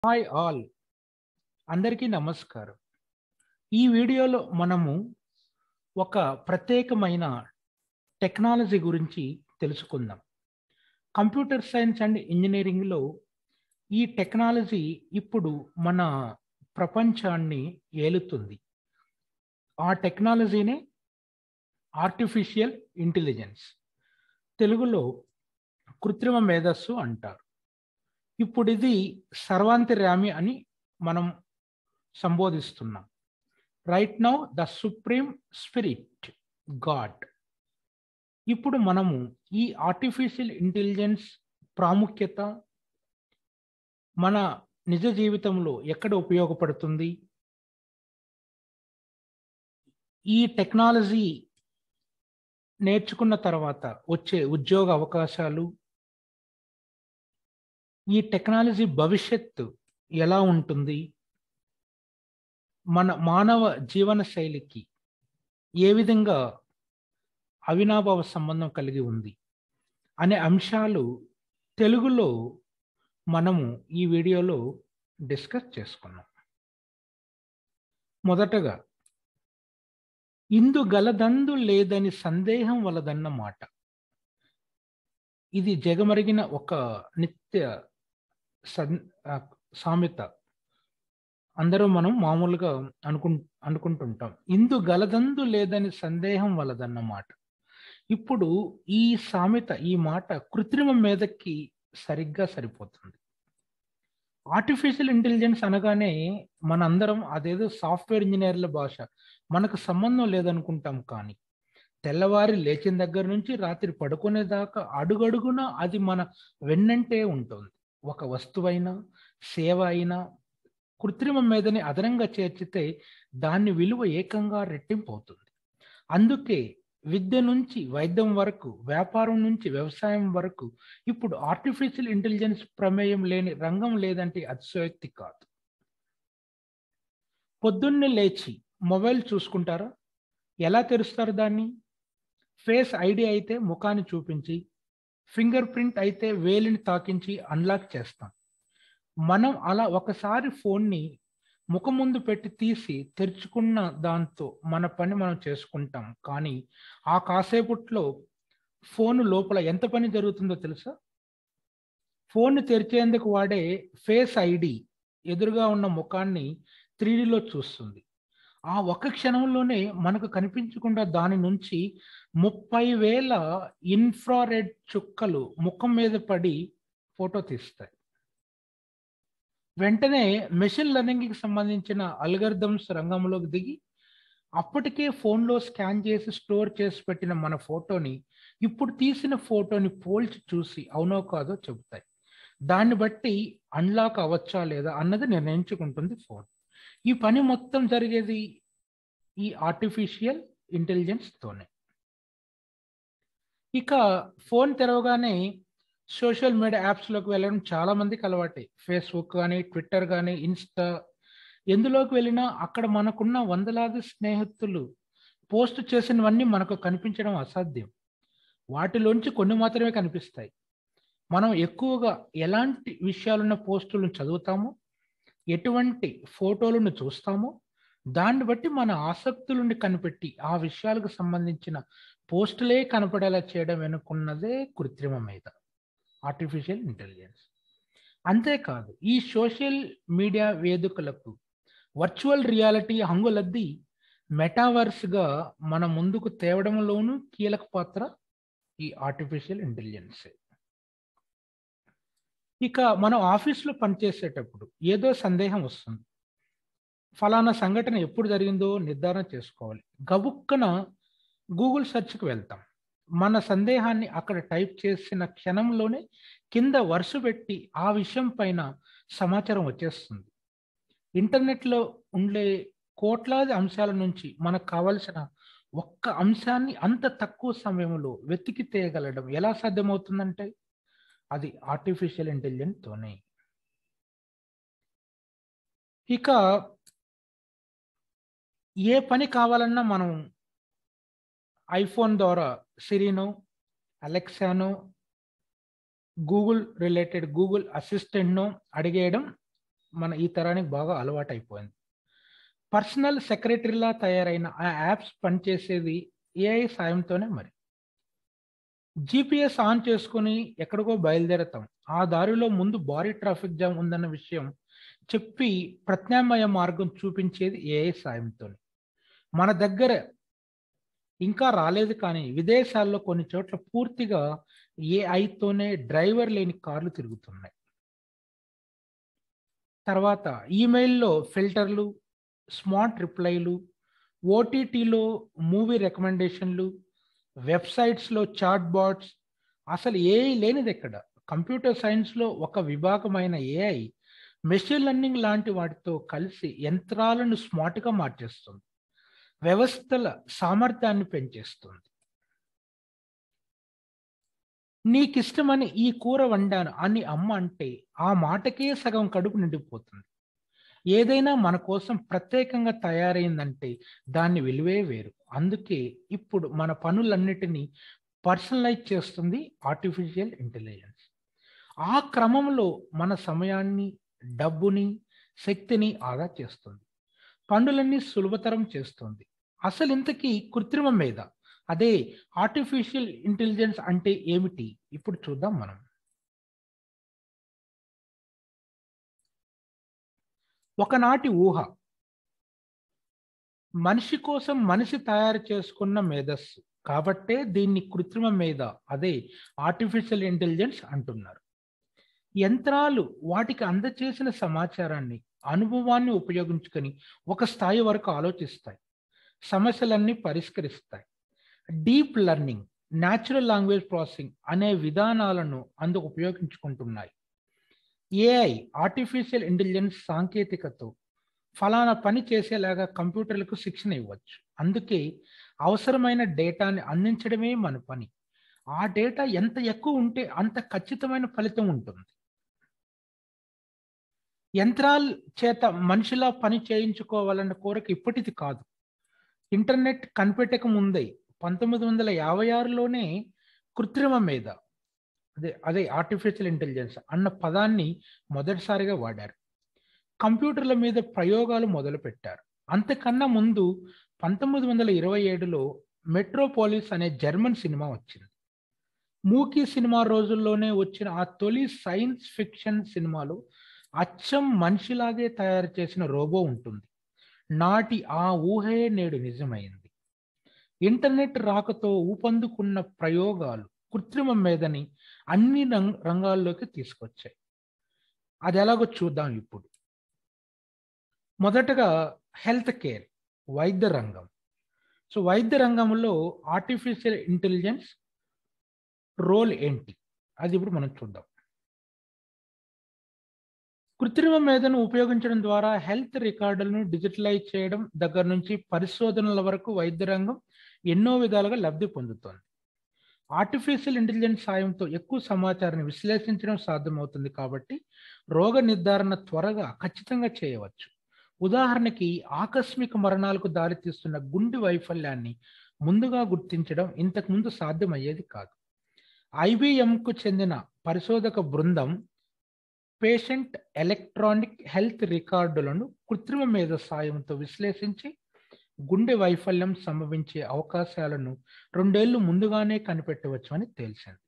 Hi all అందరికీ నమస్కారం ఈ వీడియోలో మనము ఒక ప్రత్యేకమైన టెక్నాలజీ గురించి తెలుసుకుందాం కంప్యూటర్ సైన్స్ అండ్ ఇంజనీరింగ్లో ఈ టెక్నాలజీ ఇప్పుడు మన ప్రపంచాన్ని ఏలుతుంది ఆ టెక్నాలజీనే ఆర్టిఫిషియల్ ఇంటెలిజెన్స్ తెలుగులో కృత్రిమ మేధస్సు అంటారు ఇప్పుడు ఇది సర్వాంతర్యామి అని మనం సంబోధిస్తున్నాం right now the supreme spirit god ఇప్పుడు మనము ఈ ఆర్టిఫిషియల్ ఇంటెలిజెన్స్ ప్రాముఖ్యత మన నిజ జీవితంలో ఎక్కడ ఉపయోగపడుతుంది ఈ టెక్నాలజీ నేర్చుకున్న తర్వాత వచ్చే ఉద్యోగ అవకాశాలు ఈ టెక్నాలజీ భవిష్యత్తు ఎలా ఉంటుంది మన మానవ జీవన శైలికి ఏ విధంగా అవినాభావ సంబంధం కలిగి ఉంది అనే అంశాలు తెలుగులో మనము ఈ వీడియోలో డిస్కస్ చేసుకున్నాం మొదటగా ఇందు గలదందు లేదని సందేహం వలదన్న మాట ఇది జగమరిగిన ఒక నిత్య సామెత అందరూ మనం మామూలుగా అనుకు అనుకుంటుంటాం ఇందు గలదందు లేదని సందేహం వలదన్నమాట ఇప్పుడు ఈ సామెత ఈ మాట కృత్రిమ మీదకి సరిగ్గా సరిపోతుంది ఆర్టిఫిషియల్ ఇంటెలిజెన్స్ అనగానే మనందరం అదేదో సాఫ్ట్వేర్ ఇంజనీర్ల భాష మనకు సంబంధం లేదనుకుంటాం కానీ తెల్లవారి లేచిన దగ్గర నుంచి రాత్రి పడుకునేదాకా అడుగడుగున అది మన వెన్నంటే ఉంటుంది ఒక వస్తువైనా సేవ అయినా కృత్రిమ మీదని అదనంగా చేర్చితే దాని విలువ ఏకంగా రెట్టింపు అవుతుంది అందుకే విద్య నుంచి వైద్యం వరకు వ్యాపారం నుంచి వ్యవసాయం వరకు ఇప్పుడు ఆర్టిఫిషియల్ ఇంటెలిజెన్స్ ప్రమేయం లేని రంగం లేదంటే అతిశయోక్తి కాదు పొద్దున్నే లేచి మొబైల్ చూసుకుంటారా ఎలా తెరుస్తారు దాన్ని ఫేస్ ఐడి అయితే ముఖాన్ని చూపించి ఫింగర్ ప్రింట్ అయితే వేలిని తాకించి అన్లాక్ చేస్తాం మనం అలా ఒకసారి ఫోన్ని ముఖం ముందు పెట్టి తీసి తెరుచుకున్న దాంతో మన పని మనం చేసుకుంటాం కానీ ఆ కాసేపట్లో ఫోన్ లోపల ఎంత పని జరుగుతుందో తెలుసా ఫోన్ తెరిచేందుకు వాడే ఫేస్ ఐడి ఎదురుగా ఉన్న ముఖాన్ని త్రీడీలో చూస్తుంది ఆ ఒక క్షణంలోనే మనకు కనిపించకుండా దాని నుంచి ముప్పై వేల ఇన్ఫ్రారెడ్ చుక్కలు ముఖం మీద పడి ఫోటో తీస్తాయి వెంటనే మెషిన్ లెర్నింగ్కి సంబంధించిన అల్గర్థమ్స్ రంగంలోకి దిగి అప్పటికే ఫోన్లో స్కాన్ చేసి స్టోర్ చేసి పెట్టిన మన ఫోటోని ఇప్పుడు తీసిన ఫోటోని పోల్చి చూసి అవునో కాదో చెబుతాయి దాన్ని బట్టి అన్లాక్ అవ్వచ్చా లేదా అన్నది నిర్ణయించుకుంటుంది ఫోన్ ఈ పని మొత్తం జరిగేది ఈ ఆర్టిఫిషియల్ ఇంటెలిజెన్స్తోనే ఇక ఫోన్ తెరవగానే సోషల్ మీడియా యాప్స్లోకి వెళ్ళడం చాలా మందికి అలవాటే ఫేస్బుక్ కానీ ట్విట్టర్ కానీ ఇన్స్టా ఎందులోకి వెళ్ళినా అక్కడ మనకున్న వందలాది స్నేహితులు పోస్ట్ చేసినవన్నీ మనకు కనిపించడం అసాధ్యం వాటిలోంచి కొన్ని మాత్రమే కనిపిస్తాయి మనం ఎక్కువగా ఎలాంటి విషయాలున్న పోస్టులను చదువుతామో ఎటువంటి ఫోటోలను చూస్తామో దాన్ని బట్టి మన ఆసక్తులని కనిపెట్టి ఆ విషయాలకు సంబంధించిన పోస్టులే కనపడేలా చేయడం వెనుకున్నదే కృత్రిమ మీద ఆర్టిఫిషియల్ ఇంటెలిజెన్స్ అంతేకాదు ఈ సోషల్ మీడియా వేదికలకు వర్చువల్ రియాలిటీ హంగులద్ది మెటావర్స్గా మన ముందుకు తేవడంలోనూ కీలక పాత్ర ఈ ఆర్టిఫిషియల్ ఇంటెలిజెన్స్ ఇక మనం ఆఫీస్లో పనిచేసేటప్పుడు ఏదో సందేహం వస్తుంది ఫలానా సంఘటన ఎప్పుడు జరిగిందో నిర్ధారణ చేసుకోవాలి గబుక్కన గూగుల్ సెర్చ్కి వెళ్తాం మన సందేహాన్ని అక్కడ టైప్ చేసిన క్షణంలోనే కింద వరుస పెట్టి ఆ విషయం పైన సమాచారం వచ్చేస్తుంది ఇంటర్నెట్లో ఉండే కోట్లాది అంశాల నుంచి మనకు కావలసిన ఒక్క అంశాన్ని అంత తక్కువ సమయంలో వెతికి తేయగలడం ఎలా సాధ్యమవుతుందంటే అది ఆర్టిఫిషియల్ ఇంటెలిజెన్స్తోనే ఇక ఏ పని కావాలన్నా మనం ఐఫోన్ ద్వారా సిరీనో అలెక్సానో గూగుల్ రిలేటెడ్ గూగుల్ అసిస్టెంట్ను అడిగేయడం మన ఈ తరానికి బాగా అలవాటు అయిపోయింది పర్సనల్ సెక్రటరీలా తయారైన ఆ యాప్స్ పనిచేసేది ఏఐ సాయంతోనే మరి జిపిఎస్ ఆన్ చేసుకుని ఎక్కడికో బయలుదేరతాం ఆ దారిలో ముందు భారీ ట్రాఫిక్ జామ్ ఉందన్న విషయం చెప్పి ప్రత్యామ్నాయ మార్గం చూపించేది ఏఐ సాయంతో మన దగ్గర ఇంకా రాలేదు కానీ విదేశాల్లో కొన్ని చోట్ల పూర్తిగా ఏఐతోనే డ్రైవర్ లేని కార్లు తిరుగుతున్నాయి తర్వాత ఈమెయిల్లో ఫిల్టర్లు స్మార్ట్ రిప్లైలు ఓటీటీలో మూవీ రికమెండేషన్లు వెబ్సైట్స్లో చాట్ బాట్స్ అసలు ఏఐ లేనిది ఎక్కడ కంప్యూటర్ సైన్స్లో ఒక విభాగమైన ఏఐ మెషిన్ లెర్నింగ్ లాంటి వాటితో కలిసి యంత్రాలను స్మార్ట్గా మార్చేస్తుంది వ్యవస్థల సామర్థ్యాన్ని పెంచేస్తుంది నీకిష్టమని ఈ కూర వండాను అని అమ్మ అంటే ఆ మాటకే సగం కడుపు నిండిపోతుంది ఏదైనా మన కోసం ప్రత్యేకంగా తయారైందంటే దాన్ని విలువే వేరు అందుకే ఇప్పుడు మన పనులన్నిటినీ పర్సనలైజ్ చేస్తుంది ఆర్టిఫిషియల్ ఇంటెలిజెన్స్ ఆ క్రమంలో మన సమయాన్ని డబ్బుని శక్తిని ఆదా చేస్తుంది పనులన్నీ సులభతరం చేస్తుంది అసలు ఇంతకీ కృత్రిమ మీద అదే ఆర్టిఫిషియల్ ఇంటెలిజెన్స్ అంటే ఏమిటి ఇప్పుడు చూద్దాం మనం ఒకనాటి ఊహ మనిషి కోసం మనిషి తయారు చేసుకున్న మేధస్సు కాబట్టే దీన్ని కృత్రిమ మేధ అదే ఆర్టిఫిషియల్ ఇంటెలిజెన్స్ అంటున్నారు యంత్రాలు వాటికి అందచేసిన సమాచారాన్ని అనుభవాన్ని ఉపయోగించుకొని ఒక స్థాయి వరకు ఆలోచిస్తాయి సమస్యలన్నీ పరిష్కరిస్తాయి deep learning natural language processing అనే విధానాలను అందుకు ఉపయోగించుకుంటున్నాయి ఏఐ ఆర్టిఫిషియల్ ఇంటెలిజెన్స్ సాంకేతికతో ఫలానా పని చేసేలాగా కంప్యూటర్లకు శిక్షణ ఇవ్వచ్చు అందుకే అవసరమైన డేటాని అందించడమే మన పని ఆ డేటా ఎంత ఎక్కువ ఉంటే అంత ఖచ్చితమైన ఫలితం ఉంటుంది యంత్రాల చేత మనిషిలా పని చేయించుకోవాలన్న కోరిక ఇప్పటిది కాదు ఇంటర్నెట్ కనిపెట్టక ముందే పంతొమ్మిది వందల యాభై ఆరులోనే కృత్రిమ మీద అదే అదే ఆర్టిఫిషియల్ ఇంటెలిజెన్స్ అన్న పదాన్ని మొదటిసారిగా వాడారు కంప్యూటర్ల మీద ప్రయోగాలు మొదలుపెట్టారు అంతకన్నా ముందు పంతొమ్మిది వందల ఇరవై ఏడులో మెట్రోపోలిస్ అనే జర్మన్ సినిమా వచ్చింది మూకీ సినిమా రోజుల్లోనే వచ్చిన ఆ తొలి సైన్స్ ఫిక్షన్ సినిమాలో అచ్చం మనిషిలాగే తయారు చేసిన రోబో ఉంటుంది నాటి ఆ ఊహే నేడు నిజమైంది ఇంటర్నెట్ రాకతో ఊపందుకున్న ప్రయోగాలు కృత్రిమం మీదని అన్ని రంగాల్లోకి తీసుకొచ్చాయి అది ఎలాగో చూద్దాం ఇప్పుడు మొదటగా హెల్త్ కేర్ వైద్య రంగం సో వైద్య రంగంలో ఆర్టిఫిషియల్ ఇంటెలిజెన్స్ రోల్ ఏంటి అది ఇప్పుడు మనం చూద్దాం కృత్రిమ మేధను ఉపయోగించడం ద్వారా హెల్త్ రికార్డులను డిజిటలైజ్ చేయడం దగ్గర నుంచి పరిశోధనల వరకు వైద్య రంగం ఎన్నో విధాలుగా లబ్ధి పొందుతోంది ఆర్టిఫిషియల్ ఇంటెలిజెన్స్ సాయంతో ఎక్కువ సమాచారాన్ని విశ్లేషించడం సాధ్యమవుతుంది కాబట్టి రోగ నిర్ధారణ త్వరగా ఖచ్చితంగా చేయవచ్చు ఉదాహరణకి ఆకస్మిక మరణాలకు దారితీస్తున్న గుండె వైఫల్యాన్ని ముందుగా గుర్తించడం ఇంతకుముందు సాధ్యమయ్యేది కాదు ఐబిఎంకు చెందిన పరిశోధక బృందం పేషెంట్ ఎలక్ట్రానిక్ హెల్త్ రికార్డులను కృత్రిమ మేధ సాయంతో విశ్లేషించి గుండె వైఫల్యం సంభవించే అవకాశాలను రెండేళ్లు ముందుగానే కనిపెట్టవచ్చు అని తేల్చింది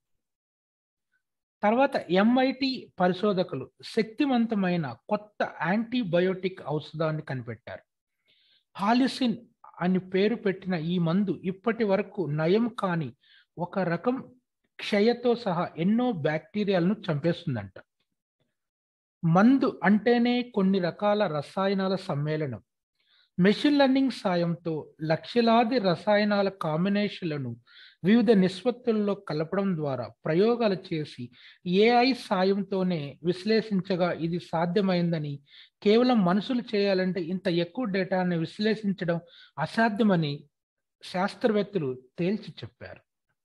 తర్వాత ఎంఐటి పరిశోధకులు శక్తివంతమైన కొత్త యాంటీబయోటిక్ ఔషధాన్ని కనిపెట్టారు హాలిసిన్ అని పేరు పెట్టిన ఈ మందు ఇప్పటి వరకు నయం కాని ఒక రకం క్షయతో సహా ఎన్నో బ్యాక్టీరియాలను చంపేస్తుందంట మందు అంటేనే కొన్ని రకాల రసాయనాల సమ్మేళనం మెషిన్ లెర్నింగ్ సాయంతో లక్షలాది రసాయనాల కాంబినేషన్లను వివిధ నిష్పత్తుల్లో కలపడం ద్వారా ప్రయోగాలు చేసి ఏఐ సాయంతోనే విశ్లేషించగా ఇది సాధ్యమైందని కేవలం మనుషులు చేయాలంటే ఇంత ఎక్కువ డేటాను విశ్లేషించడం అసాధ్యమని శాస్త్రవేత్తలు తేల్చి చెప్పారు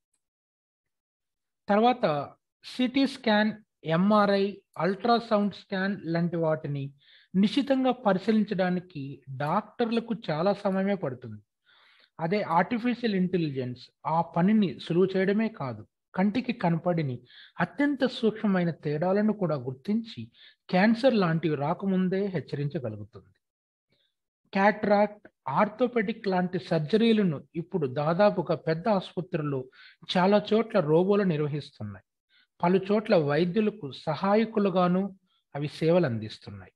తర్వాత CT scan MRI ultrasound scan లాంటి వాటిని నిశ్చితంగా పరిశీలించడానికి డాక్టర్లకు చాలా సమయమే పడుతుంది అదే ఆర్టిఫిషియల్ ఇంటెలిజెన్స్ ఆ పనిని సులువు చేయడమే కాదు కంటికి కనపడిని అత్యంత సూక్ష్మమైన తేడాలను కూడా గుర్తించి క్యాన్సర్ లాంటివి రాకముందే హెచ్చరించగలుగుతుంది క్యాట్రాక్ట్ ఆర్థోపెడిక్ లాంటి సర్జరీలను ఇప్పుడు దాదాపుగా పెద్ద ఆసుపత్రుల్లో చాలా చోట్ల రోబోలు నిర్వహిస్తున్నాయి పలు చోట్ల వైద్యులకు సహాయకులుగాను అవి సేవలు అందిస్తున్నాయి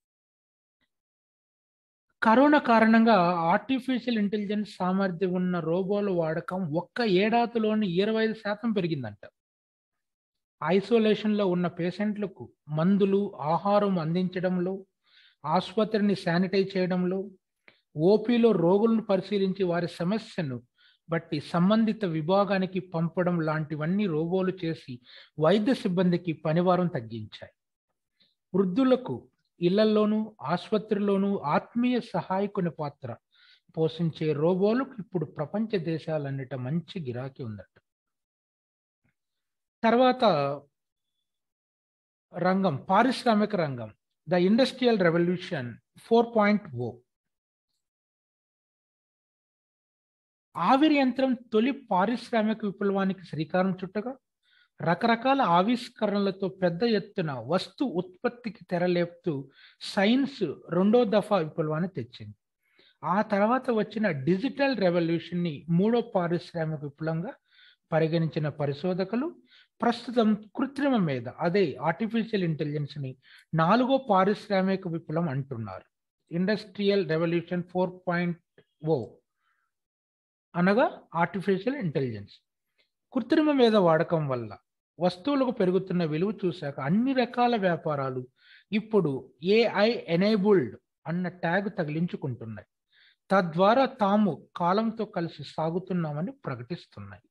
కరోనా కారణంగా ఆర్టిఫిషియల్ ఇంటెలిజెన్స్ సామర్థ్యం ఉన్న రోబోల వాడకం ఒక్క ఏడాదిలోని ఇరవై ఐదు శాతం పెరిగిందంట ఐసోలేషన్లో ఉన్న పేషెంట్లకు మందులు ఆహారం అందించడంలో ఆసుపత్రిని శానిటైజ్ చేయడంలో ఓపీలో రోగులను పరిశీలించి వారి సమస్యను బట్టి సంబంధిత విభాగానికి పంపడం లాంటివన్నీ రోబోలు చేసి వైద్య సిబ్బందికి పనివారం తగ్గించాయి వృద్ధులకు ఇళ్లలోనూ ఆసుపత్రిలోనూ ఆత్మీయ సహాయకుని పాత్ర పోషించే రోబోలకు ఇప్పుడు ప్రపంచ దేశాలన్నిట మంచి గిరాకీ ఉందట తర్వాత రంగం పారిశ్రామిక రంగం the industrial revolution four point o ఆవిరి యంత్రం తొలి పారిశ్రామిక విప్లవానికి శ్రీకారం చుట్టగా రకరకాల ఆవిష్కరణలతో పెద్ద ఎత్తున వస్తు ఉత్పత్తికి తెరలేపుతూ సైన్స్ రెండో దఫా విప్లవాన్ని తెచ్చింది ఆ తర్వాత వచ్చిన డిజిటల్ రెవల్యూషన్ని మూడో పారిశ్రామిక విప్లవంగా పరిగణించిన పరిశోధకులు ప్రస్తుతం కృత్రిమ మీద అదే ఆర్టిఫిషియల్ ఇంటెలిజెన్స్ని నాలుగో పారిశ్రామిక విప్లవం అంటున్నారు industrial revolution four point o అనగా ఆర్టిఫిషియల్ ఇంటెలిజెన్స్ కృత్రిమ మీద వాడకం వల్ల వస్తువులకు పెరుగుతున్న విలువ చూశాక అన్ని రకాల వ్యాపారాలు ఇప్పుడు ఏఐ ఎనేబుల్డ్ అన్న ట్యాగ్ తగిలించుకుంటున్నాయి తద్వారా తాము కాలంతో కలిసి సాగుతున్నామని ప్రకటిస్తున్నాయి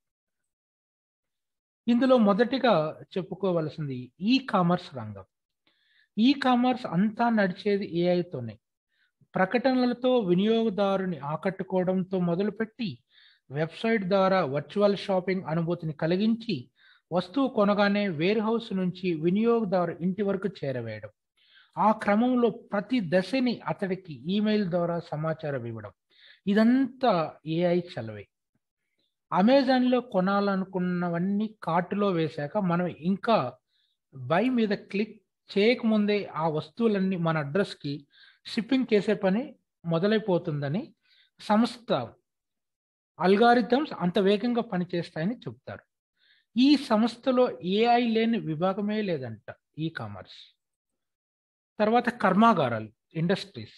ఇందులో మొదటిగా చెప్పుకోవలసింది ఈ కామర్స్ రంగం ఈ కామర్స్ అంతా నడిచేది ఏఐతోనే ప్రకటనలతో వినియోగదారుని ఆకట్టుకోవడంతో మొదలుపెట్టి వెబ్సైట్ ద్వారా వర్చువల్ షాపింగ్ అనుభూతిని కలిగించి వస్తువు కొనగానే వేర్ హౌస్ నుంచి వినియోగదారు ఇంటి వరకు చేరవేయడం ఆ క్రమంలో ప్రతి దశని అతడికి ఈమెయిల్ ద్వారా సమాచారం ఇవ్వడం ఇదంతా ఏఐ చలవే అమెజాన్లో కొనాలనుకున్నవన్నీ కార్టులో వేశాక మనం ఇంకా బై మీద క్లిక్ చేయకముందే ఆ వస్తువులన్నీ మన అడ్రస్కి షిప్పింగ్ చేసే పని మొదలైపోతుందని సంస్థ అల్గారిథమ్స్ అంత వేగంగా పనిచేస్తాయని చెప్తారు ఈ సంస్థలో ఏఐ లేని విభాగమే లేదంట ఈ కామర్స్ తర్వాత కర్మాగారాలు ఇండస్ట్రీస్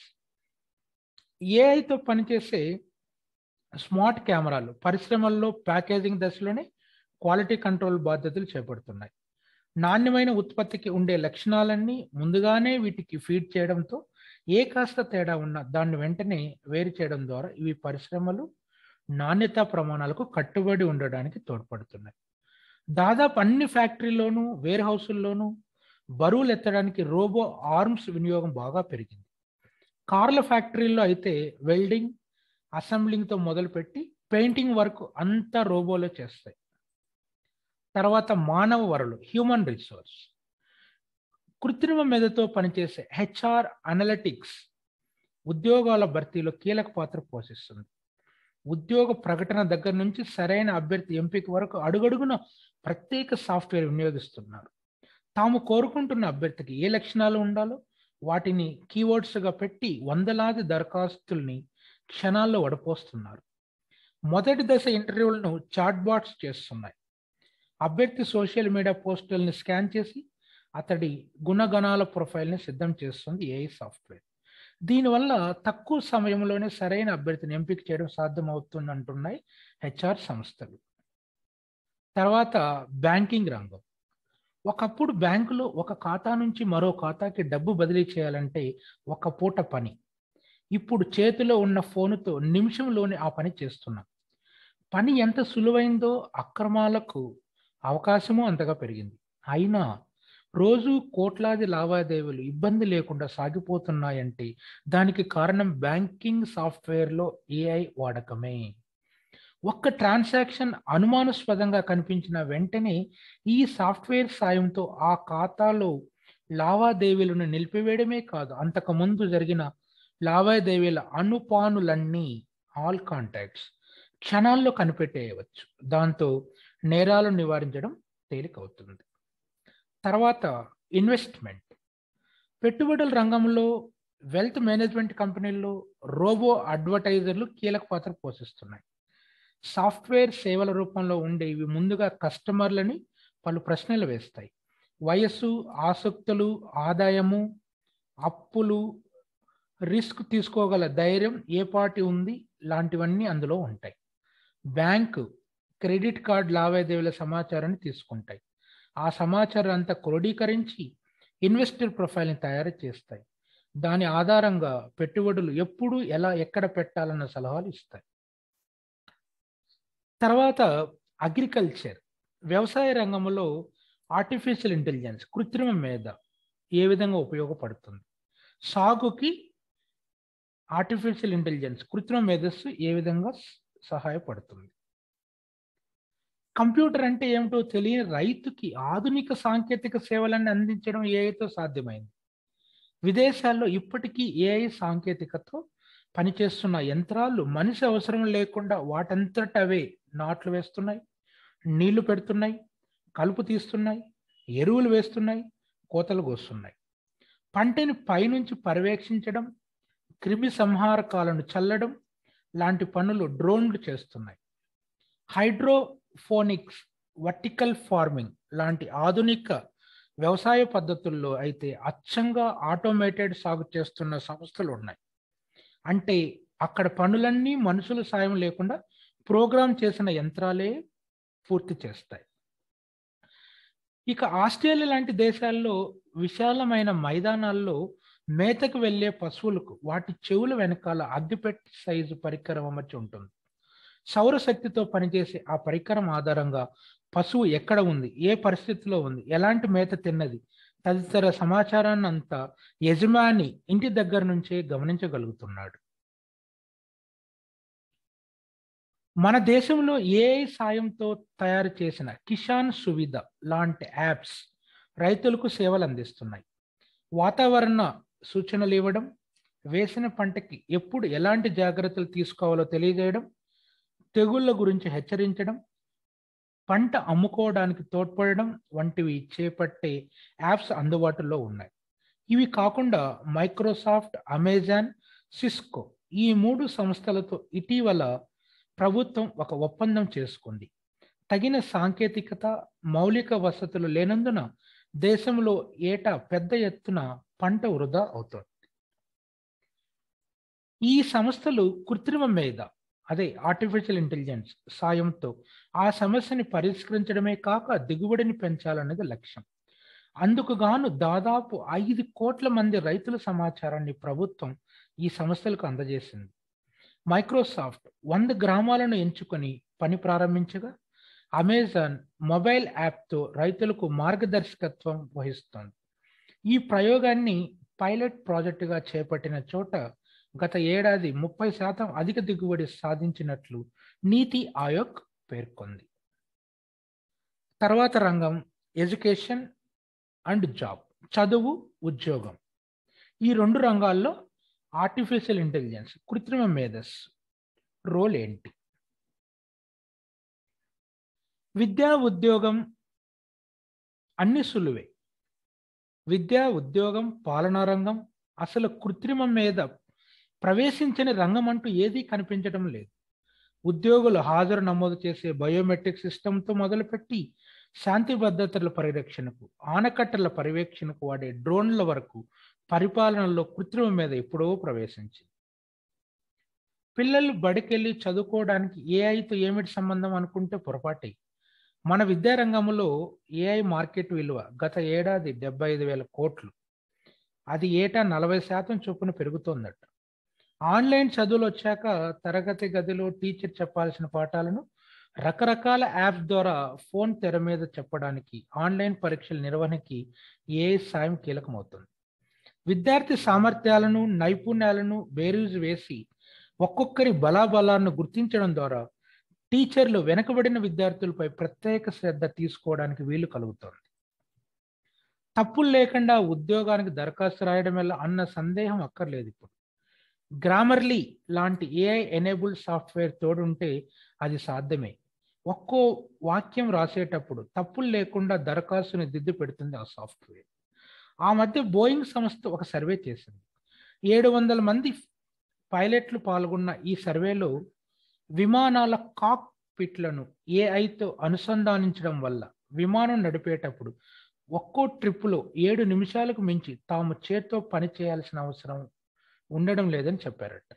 ఏఐతో పనిచేసే స్మార్ట్ కెమెరాలు పరిశ్రమల్లో ప్యాకేజింగ్ దశలోనే క్వాలిటీ కంట్రోల్ బాధ్యతలు చేపడుతున్నాయి నాణ్యమైన ఉత్పత్తికి ఉండే లక్షణాలన్నీ ముందుగానే వీటికి ఫీడ్ చేయడంతో ఏ కాస్త తేడా ఉన్నా దాన్ని వెంటనే వేరు చేయడం ద్వారా ఇవి పరిశ్రమలు నాణ్యతా ప్రమాణాలకు కట్టుబడి ఉండడానికి తోడ్పడుతున్నాయి దాదాపు అన్ని ఫ్యాక్టరీలోనూ వేర్ హౌసుల్లోనూ బరువులు ఎత్తడానికి రోబో ఆర్మ్స్ వినియోగం బాగా పెరిగింది కార్ల ఫ్యాక్టరీల్లో అయితే వెల్డింగ్ అసెంబ్లింగ్తో మొదలుపెట్టి పెయింటింగ్ వర్క్ అంతా రోబోలో చేస్తాయి తర్వాత మానవ వరలు హ్యూమన్ రిసోర్స్ కృత్రిమ మెదతో పనిచేసే హెచ్ఆర్ అనలిటిక్స్ ఉద్యోగాల భర్తీలో కీలక పాత్ర పోషిస్తుంది ఉద్యోగ ప్రకటన దగ్గర నుంచి సరైన అభ్యర్థి ఎంపిక వరకు అడుగడుగున ప్రత్యేక సాఫ్ట్వేర్ వినియోగిస్తున్నారు తాము కోరుకుంటున్న అభ్యర్థికి ఏ లక్షణాలు ఉండాలో వాటిని కీవర్డ్స్గా పెట్టి వందలాది దరఖాస్తుల్ని క్షణాల్లో వడపోస్తున్నారు మొదటి దశ ఇంటర్వ్యూలను చాట్బాట్స్ చేస్తున్నాయి అభ్యర్థి సోషల్ మీడియా పోస్టుల్ని స్కాన్ చేసి అతడి గుణగణాల ప్రొఫైల్ని సిద్ధం చేస్తుంది ఏఐ సాఫ్ట్వేర్ దీనివల్ల తక్కువ సమయంలోనే సరైన అభ్యర్థిని ఎంపిక చేయడం సాధ్యమవుతుంది అంటున్నాయి హెచ్ఆర్ సంస్థలు తర్వాత బ్యాంకింగ్ రంగం ఒకప్పుడు బ్యాంకులో ఒక ఖాతా నుంచి మరో ఖాతాకి డబ్బు బదిలీ చేయాలంటే ఒక పూట పని ఇప్పుడు చేతిలో ఉన్న ఫోనుతో నిమిషంలోనే ఆ పని చేస్తున్నాం పని ఎంత సులువైందో అక్రమాలకు అవకాశము అంతగా పెరిగింది అయినా రోజు కోట్లాది లావాదేవీలు ఇబ్బంది లేకుండా సాగిపోతున్నాయంటే దానికి కారణం బ్యాంకింగ్ సాఫ్ట్వేర్లో ఏఐ వాడకమే ఒక్క ట్రాన్సాక్షన్ అనుమానాస్పదంగా కనిపించిన వెంటనే ఈ సాఫ్ట్వేర్ సాయంతో ఆ ఖాతాలో లావాదేవీలను నిలిపివేయడమే కాదు అంతకు ముందు జరిగిన లావాదేవీల అనుపానులన్నీ ఆల్ కాంటాక్ట్స్ క్షణాల్లో కనిపెట్టేయవచ్చు దాంతో నేరాలు నివారించడం తేలికవుతుంది తర్వాత ఇన్వెస్ట్మెంట్ పెట్టుబడుల రంగంలో వెల్త్ మేనేజ్మెంట్ కంపెనీల్లో రోబో అడ్వర్టైజర్లు కీలక పాత్ర పోషిస్తున్నాయి సాఫ్ట్వేర్ సేవల రూపంలో ఉండే ఇవి ముందుగా కస్టమర్లని పలు ప్రశ్నలు వేస్తాయి వయస్సు ఆసక్తులు ఆదాయము అప్పులు రిస్క్ తీసుకోగల ధైర్యం ఏ పార్టీ ఉంది లాంటివన్నీ అందులో ఉంటాయి బ్యాంకు క్రెడిట్ కార్డ్ లావాదేవీల సమాచారాన్ని తీసుకుంటాయి ఆ సమాచారం అంతా క్రోడీకరించి ఇన్వెస్టర్ ప్రొఫైల్ని తయారు చేస్తాయి దాని ఆధారంగా పెట్టుబడులు ఎప్పుడు ఎలా ఎక్కడ పెట్టాలన్న సలహాలు ఇస్తాయి తర్వాత అగ్రికల్చర్ వ్యవసాయ రంగంలో ఆర్టిఫిషియల్ ఇంటెలిజెన్స్ కృత్రిమ మేధ ఏ విధంగా ఉపయోగపడుతుంది సాగుకి ఆర్టిఫిషియల్ ఇంటెలిజెన్స్ కృత్రిమ మేధస్సు ఏ విధంగా సహాయపడుతుంది కంప్యూటర్ అంటే ఏమిటో తెలియని రైతుకి ఆధునిక సాంకేతిక సేవలన్నీ అందించడం ఏఐతో సాధ్యమైంది విదేశాల్లో ఇప్పటికీ ఏఐ సాంకేతికతో పనిచేస్తున్న యంత్రాలు మనిషి అవసరం లేకుండా వాటంతట అవే నాట్లు వేస్తున్నాయి నీళ్లు పెడుతున్నాయి కలుపు తీస్తున్నాయి ఎరువులు వేస్తున్నాయి కోతలు కోస్తున్నాయి పంటని పైనుంచి పర్యవేక్షించడం క్రిమి సంహారకాలను చల్లడం లాంటి పనులు డ్రోన్లు చేస్తున్నాయి హైడ్రోఫోనిక్స్ వర్టికల్ ఫార్మింగ్ లాంటి ఆధునిక వ్యవసాయ పద్ధతుల్లో అయితే అచ్చంగా ఆటోమేటెడ్ సాగు చేస్తున్న సంస్థలు ఉన్నాయి అంటే అక్కడ పనులన్నీ మనుషుల సాయం లేకుండా ప్రోగ్రామ్ చేసిన యంత్రాలే పూర్తి చేస్తాయి ఇక ఆస్ట్రేలియా లాంటి దేశాల్లో విశాలమైన మైదానాల్లో మేతకు వెళ్లే పశువులకు వాటి చెవుల వెనకాల అగ్గిపెట్టి సైజు పరికరం అమర్చి ఉంటుంది సౌరశక్తితో పనిచేసే ఆ పరికరం ఆధారంగా పశువు ఎక్కడ ఉంది ఏ పరిస్థితిలో ఉంది ఎలాంటి మేత తిన్నది తదితర సమాచారాన్ని అంతా యజమాని ఇంటి దగ్గర నుంచే గమనించగలుగుతున్నాడు మన దేశంలో ఏఐ సాయంతో తయారు చేసిన కిసాన్ సువిధ లాంటి యాప్స్ రైతులకు సేవలు అందిస్తున్నాయి వాతావరణ సూచనలు ఇవ్వడం వేసిన పంటకి ఎప్పుడు ఎలాంటి జాగ్రత్తలు తీసుకోవాలో తెలియజేయడం తెగుళ్ళ గురించి హెచ్చరించడం పంట అమ్ముకోవడానికి తోడ్పడడం వంటివి చేపట్టే యాప్స్ అందుబాటులో ఉన్నాయి ఇవి కాకుండా మైక్రోసాఫ్ట్ అమెజాన్ సిస్కో ఈ మూడు సంస్థలతో ఇటీవల ప్రభుత్వం ఒక ఒప్పందం చేసుకుంది తగిన సాంకేతికత మౌలిక వసతులు లేనందున దేశంలో ఏటా పెద్ద ఎత్తున పంట వృధా అవుతోంది ఈ సంస్థలు కృత్రిమ మేధ అదే ఆర్టిఫిషియల్ ఇంటెలిజెన్స్ సాయంతో ఆ సమస్యని పరిష్కరించడమే కాక దిగుబడిని పెంచాలన్నది లక్ష్యం అందుకు గాను దాదాపు ఐదు కోట్ల మంది రైతుల సమాచారాన్ని ప్రభుత్వం ఈ సంస్థలకు అందజేసింది మైక్రోసాఫ్ట్ వంద గ్రామాలను ఎంచుకొని పని ప్రారంభించగా అమెజాన్ మొబైల్ యాప్తో రైతులకు మార్గదర్శకత్వం వహిస్తోంది ఈ ప్రయోగాన్ని పైలట్ ప్రాజెక్టుగా చేపట్టిన చోట గత ఏడాది ముప్పై శాతం అధిక దిగుబడి సాధించినట్లు నీతి ఆయోగ్ పేర్కొంది తర్వాత రంగం ఎడ్యుకేషన్ అండ్ జాబ్ చదువు ఉద్యోగం ఈ రెండు రంగాల్లో ఆర్టిఫిషియల్ ఇంటెలిజెన్స్ కృత్రిమ మేధస్ రోల్ ఏంటి విద్యా ఉద్యోగం అన్ని సులువే విద్యా ఉద్యోగం పాలనా రంగం అసలు కృత్రిమ మీద ప్రవేశించని రంగం అంటూ ఏదీ కనిపించడం లేదు ఉద్యోగులు హాజరు నమోదు చేసే బయోమెట్రిక్ సిస్టంతో మొదలుపెట్టి శాంతి భద్రతల పరిరక్షణకు ఆనకట్టల పర్యవేక్షణకు వాడే డ్రోన్ల వరకు పరిపాలనలో కృత్రిమ మీద ఎప్పుడో ప్రవేశించింది పిల్లలు బడికెళ్ళి చదువుకోవడానికి ఏఐతో ఏమిటి సంబంధం అనుకుంటే పొరపాటే మన విద్యారంగంలో ఏఐ మార్కెట్ విలువ గత ఏడాది డెబ్బై ఐదు వేల కోట్లు అది ఏటా నలభై శాతం చొప్పున పెరుగుతోందట ఆన్లైన్ చదువులు వచ్చాక తరగతి గదిలో టీచర్ చెప్పాల్సిన పాఠాలను రకరకాల యాప్స్ ద్వారా ఫోన్ తెర మీద చెప్పడానికి ఆన్లైన్ పరీక్షల నిర్వహణకి ఏఐ సాయం కీలకమవుతుంది విద్యార్థి సామర్థ్యాలను నైపుణ్యాలను బేరీజు వేసి ఒక్కొక్కరి బలాబలాలను గుర్తించడం ద్వారా టీచర్లు వెనకబడిన విద్యార్థులపై ప్రత్యేక శ్రద్ధ తీసుకోవడానికి వీలు కలుగుతోంది తప్పులు లేకుండా ఉద్యోగానికి దరఖాస్తు రాయడం వల్ల అన్న సందేహం అక్కర్లేదు ఇప్పుడు గ్రామర్లీ లాంటి ఏఐ ఎనేబుల్ సాఫ్ట్వేర్ తోడుంటే అది సాధ్యమే ఒక్కో వాక్యం రాసేటప్పుడు తప్పులు లేకుండా దరఖాస్తుని దిద్దు పెడుతుంది ఆ సాఫ్ట్వేర్ ఆ మధ్య బోయింగ్ సంస్థ ఒక సర్వే చేసింది ఏడు వందల మంది పైలట్లు పాల్గొన్న ఈ సర్వేలో విమానాల కాక్ పిట్లను ఏఐతో అనుసంధానించడం వల్ల విమానం నడిపేటప్పుడు ఒక్కో ట్రిప్పులో ఏడు నిమిషాలకు మించి తాము చేత్తో పని చేయాల్సిన అవసరం ఉండడం లేదని చెప్పారట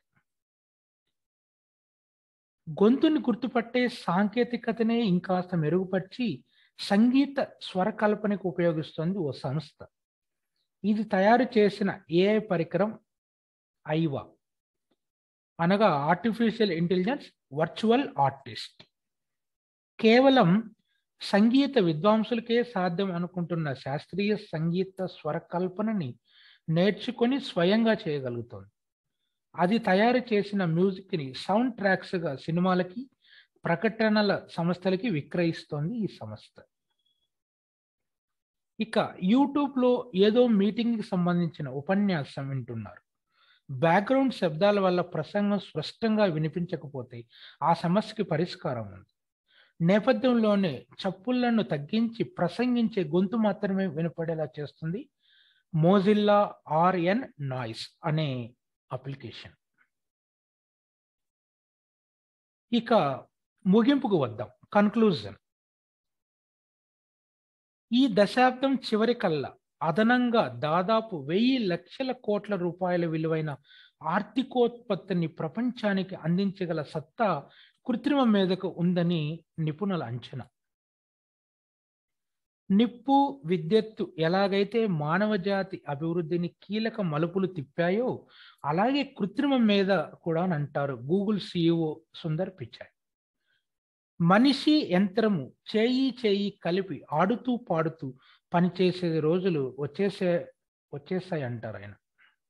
గొంతుని గుర్తుపట్టే సాంకేతికతనే ఇంకాస్త మెరుగుపరిచి సంగీత స్వరకల్పనకు ఉపయోగిస్తోంది ఓ సంస్థ ఇది తయారు చేసిన ఏఐ పరికరం ఐవా అనగా ఆర్టిఫిషియల్ ఇంటెలిజెన్స్ వర్చువల్ ఆర్టిస్ట్ కేవలం సంగీత విద్వాంసులకే సాధ్యం అనుకుంటున్న శాస్త్రీయ సంగీత స్వరకల్పనని నేర్చుకొని స్వయంగా చేయగలుగుతుంది అది తయారు చేసిన మ్యూజిక్ని సౌండ్ ట్రాక్స్గా సినిమాలకి ప్రకటనల సంస్థలకి విక్రయిస్తోంది ఈ సంస్థ ఇక యూట్యూబ్లో ఏదో మీటింగ్కి సంబంధించిన ఉపన్యాసం వింటున్నారు బ్యాక్గ్రౌండ్ శబ్దాల వల్ల ప్రసంగం స్పష్టంగా వినిపించకపోతే ఆ సమస్యకి పరిష్కారం ఉంది నేపథ్యంలోనే చప్పుళ్లను తగ్గించి ప్రసంగించే గొంతు మాత్రమే వినపడేలా చేస్తుంది మోజిల్లా ఆర్ఎన్ నాయిస్ అనే అప్లికేషన్ ఇక ముగింపుకు వద్దాం కన్క్లూజన్ ఈ దశాబ్దం చివరి కల్లా అదనంగా దాదాపు వెయ్యి లక్షల కోట్ల రూపాయల విలువైన ఆర్థికోత్పత్తిని ప్రపంచానికి అందించగల సత్తా కృత్రిమ మేధకు ఉందని నిపుణుల అంచనా నిప్పు విద్యుత్తు ఎలాగైతే మానవ జాతి అభివృద్ధిని కీలక మలుపులు తిప్పాయో అలాగే కృత్రిమ మీద కూడా అని అంటారు గూగుల్ సిఇఓ సుందర్ పిచాయ్ మనిషి యంత్రము చేయి చేయి కలిపి ఆడుతూ పాడుతూ పనిచేసే రోజులు వచ్చేసే వచ్చేసాయి అంటారు ఆయన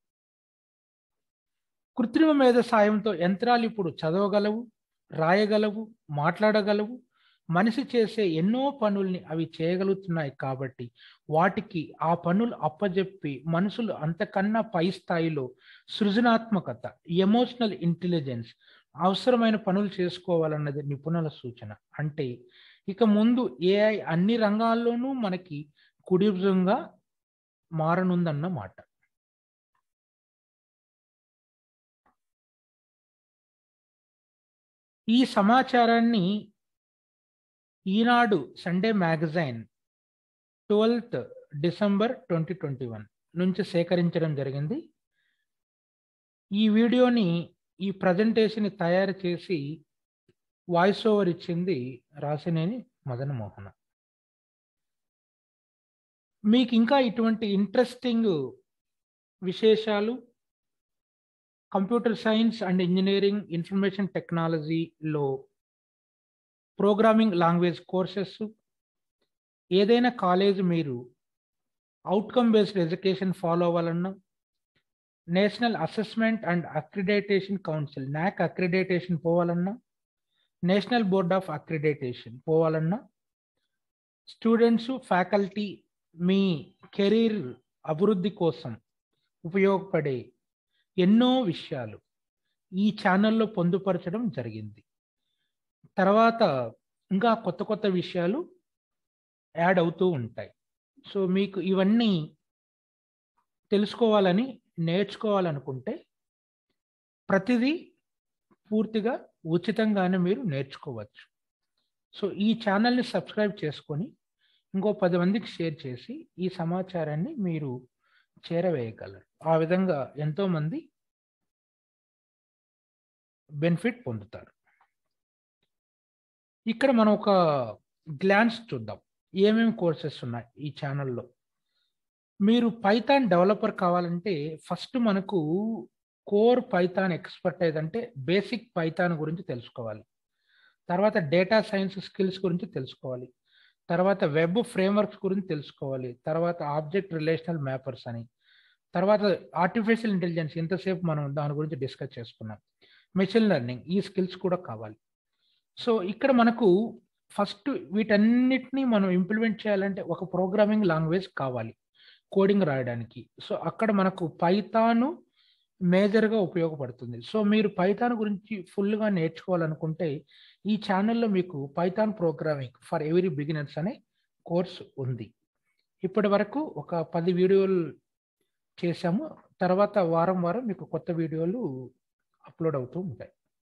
కృత్రిమ మేధ సాయంతో యంత్రాలు ఇప్పుడు చదవగలవు రాయగలవు మాట్లాడగలవు మనిషి చేసే ఎన్నో పనుల్ని అవి చేయగలుగుతున్నాయి కాబట్టి వాటికి ఆ పనులు అప్పజెప్పి మనుషులు అంతకన్నా పై స్థాయిలో సృజనాత్మకత ఎమోషనల్ ఇంటెలిజెన్స్ అవసరమైన పనులు చేసుకోవాలన్నది నిపుణుల సూచన అంటే ఇక ముందు ఏఐ అన్ని రంగాల్లోనూ మనకి కుడిభుజంగా మారనుందన్నమాట ఈ సమాచారాన్ని Eenadu Sunday magazine twelfth December twenty twenty one నుంచి సేకరించడం జరిగింది ఈ వీడియోని ఈ ప్రజెంటేషన్ తయారు చేసి వాయిస్ ఓవర్ ఇచ్చింది రాసినేని మదన్ మోహన మీకు ఇంకా ఇటువంటి ఇంట్రెస్టింగ్ విశేషాలు computer science and engineering information టెక్నాలజీలో ప్రోగ్రామింగ్ లాంగ్వేజ్ కోర్సెస్ ఏదైనా కాలేజ్ మీరు అవుట్కమ్ బేస్డ్ ఎడ్యుకేషన్ ఫాలో అవ్వాలన్నా national assessment and accreditation council NAAC accreditation పోవాలన్నా నేషనల్ బోర్డ్ ఆఫ్ అక్రిడేటేషన్ పోవాలన్నా స్టూడెంట్స్ ఫ్యాకల్టీ మీ కెరీర్ అభివృద్ధి కోసం ఉపయోగపడే ఎన్నో విషయాలు ఈ ఛానల్లో పొందుపరచడం జరిగింది తర్వాత ఇంకా కొత్త కొత్త విషయాలు యాడ్ అవుతూ ఉంటాయి సో మీకు ఇవన్నీ తెలుసుకోవాలని నేర్చుకోవాలనుకుంటే ప్రతిదీ పూర్తిగా ఉచితంగానే మీరు నేర్చుకోవచ్చు సో ఈ ఛానల్ని సబ్స్క్రైబ్ చేసుకొని ఇంకో పది మందికి షేర్ చేసి ఈ సమాచారాన్ని మీరు చేరవేయగలరు ఆ విధంగా ఎంతోమంది బెనిఫిట్ పొందుతారు ఇక్కడ మనం ఒక గ్లాన్స్ చూద్దాం ఏమేమి కోర్సెస్ ఉన్నాయి ఈ ఛానల్లో మీరు పైథాన్ డెవలపర్ కావాలంటే ఫస్ట్ మనకు కోర్ పైథాన్ ఎక్స్పర్టైజ్ అంటే బేసిక్ పైథాన్ గురించి తెలుసుకోవాలి తర్వాత డేటా సైన్స్ స్కిల్స్ గురించి తెలుసుకోవాలి తర్వాత వెబ్ ఫ్రేమ్వర్క్స్ గురించి తెలుసుకోవాలి తర్వాత ఆబ్జెక్ట్ రిలేషనల్ మ్యాపర్స్ అని తర్వాత ఆర్టిఫిషియల్ ఇంటెలిజెన్స్ ఇంతసేపు మనం దాని గురించి డిస్కస్ చేసుకున్నాం మెషిన్ లెర్నింగ్ ఈ స్కిల్స్ కూడా కావాలి సో ఇక్కడ మనకు ఫస్ట్ వీటన్నిటిని మనం ఇంప్లిమెంట్ చేయాలంటే ఒక ప్రోగ్రామింగ్ లాంగ్వేజ్ కావాలి కోడింగ్ రాయడానికి సో అక్కడ మనకు పైథాను మేజర్‌గా ఉపయోగపడుతుంది. సో, మీరు పైథాన్ గురించి ఫుల్‌గా నేర్చుకోవాలనుకుంటే, ఈ ఛానెల్‌లో మీకు Python programming for every beginners అనే కోర్స్ ఉంది. ఇప్పటివరకు ఒక 10 వీడియోలు చేశాము. తర్వాత వారం, వారం మీకు కొత్త వీడియోలు అప్‌లోడ్ అవుతూ ఉంటాయి.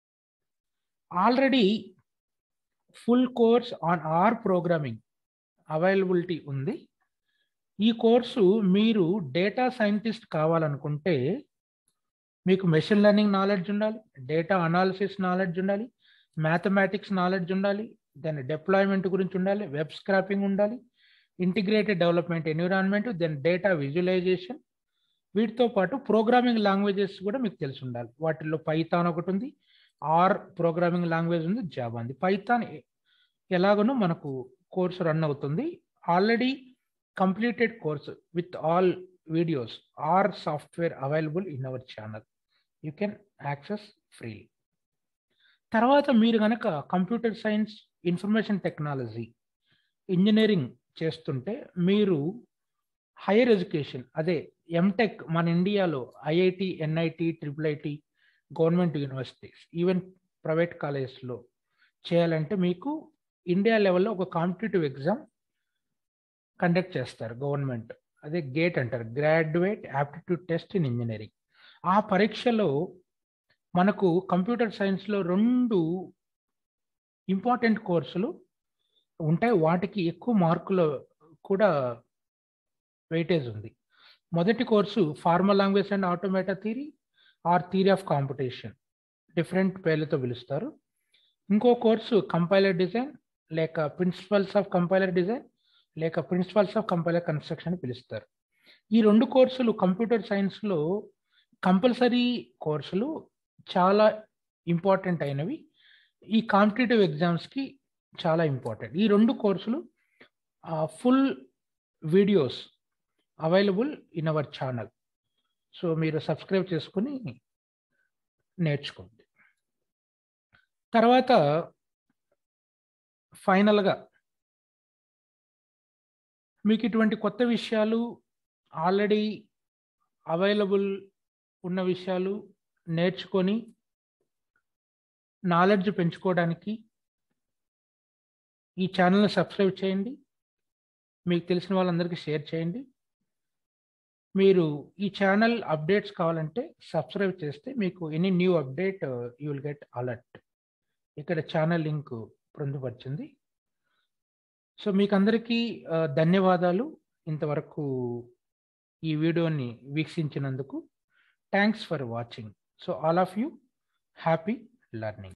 Already full course on R programming availability ఉంది. ఈ కోర్సు మీరు డేటా సైంటిస్ట్ కావాలనుకుంటే, మీకు మెషిన్ లెర్నింగ్ నాలెడ్జ్ ఉండాలి. డేటా అనాలిసిస్ నాలెడ్జ్ ఉండాలి. మ్యాథమెటిక్స్ నాలెడ్జ్ ఉండాలి. దెన్ డిప్లాయ్‌మెంట్ గురించి ఉండాలి. వెబ్ స్క్రాపింగ్ ఉండాలి. Integrated development environment, then data visualisation. వీటితో పాటు ప్రోగ్రామింగ్ లాంగ్వేజెస్ కూడా మీకు తెలిసుండాలి. వాటిల్లో పైథాన్ ఒకటుంది. ఆర్ ప్రోగ్రామింగ్ లాంగ్వేజ్ ఉంది. జావా ఉంది. పైథాన్ ఎ ఎలాగనో మనకు కోర్స్ రన్ అవుతుంది. Already completed course with all videos or software available in our channel. You can access freely. తర్వాత మీరు గనక computer science, information technology, engineering చేస్తుంటే మీరు హైర్ ఎడ్యుకేషన్ అదే ఎంటెక్ మన ఇండియాలో IIT, NIT, triple IT, government universities, even private కాలేజెస్‌లో చేయాలంటే మీకు ఇండియా లెవెల్‌లో ఒక కాంపిటీటివ్ ఎగ్జామ్ కండక్ట్ చేస్తారు గవర్నమెంట్. అదే గేట్ అంటారు. Graduate aptitude test in engineering. ఆ పరీక్షలో మనకు కంప్యూటర్ సైన్స్‌లో 2 ఇంపార్టెంట్ కోర్సులు ఉంటాయి. వాటికి ఎక్కువ మార్కులు కూడా వెయిటేజ్ ఉంది. మొదటి course formal language and automata theory or theory of competition. Different పేర్లతో పిలుస్తారు. ఇంకో కోర్సు కంపైలర్ డిజైన్ లేక ప్రిన్సిపల్స్ ఆఫ్ కంపైలర్ డిజైన్ లేక ప్రిన్సిపల్స్ ఆఫ్ కంపైలర్ కన్‌స్ట్రక్షన్ అని పిలుస్తారు. ఈ 2 కోర్సులు కంప్యూటర్ సైన్స్‌లో కంపల్సరీ కోర్సులు. చాలా ఇంపార్టెంట్ అయినవి. ఈ కాంపిటీటివ్ ఎగ్జామ్స్‌కి చాలా ఇంపార్టెంట్. ఈ 2 కోర్సులు ఆహ్, full videos available in our channel. So, మీరు సబ్స్క్రైబ్ చేసుకొని నేర్చుకోండి. తర్వాత ఫైనల్‌గా మీకు ఇటువంటి కొత్త విషయాలు ఆల్రెడీ అవైలబుల్ ఉన్న విషయాలు నేర్చుకొని నాలెడ్జ్ పెంచుకోవడానికి ఈ ఛానెల్‌ని సబ్స్క్రైబ్ చేయండి. మీకు తెలిసిన వాళ్ళందరికీ షేర్ చేయండి. మీరు ఈ ఛానెల్ అప్డేట్స్ కావాలంటే సబ్స్క్రైబ్ చేస్తే మీకు any new update you will get alert. ఇక్కడ ఛానెల్ లింక్ పొందుపరిచింది. సో, మీకందరికీ ఆహ్, ధన్యవాదాలు. ఇంతవరకు ఈ వీడియోని వీక్షించినందుకు. Thanks for watching. So, all of you happy learning.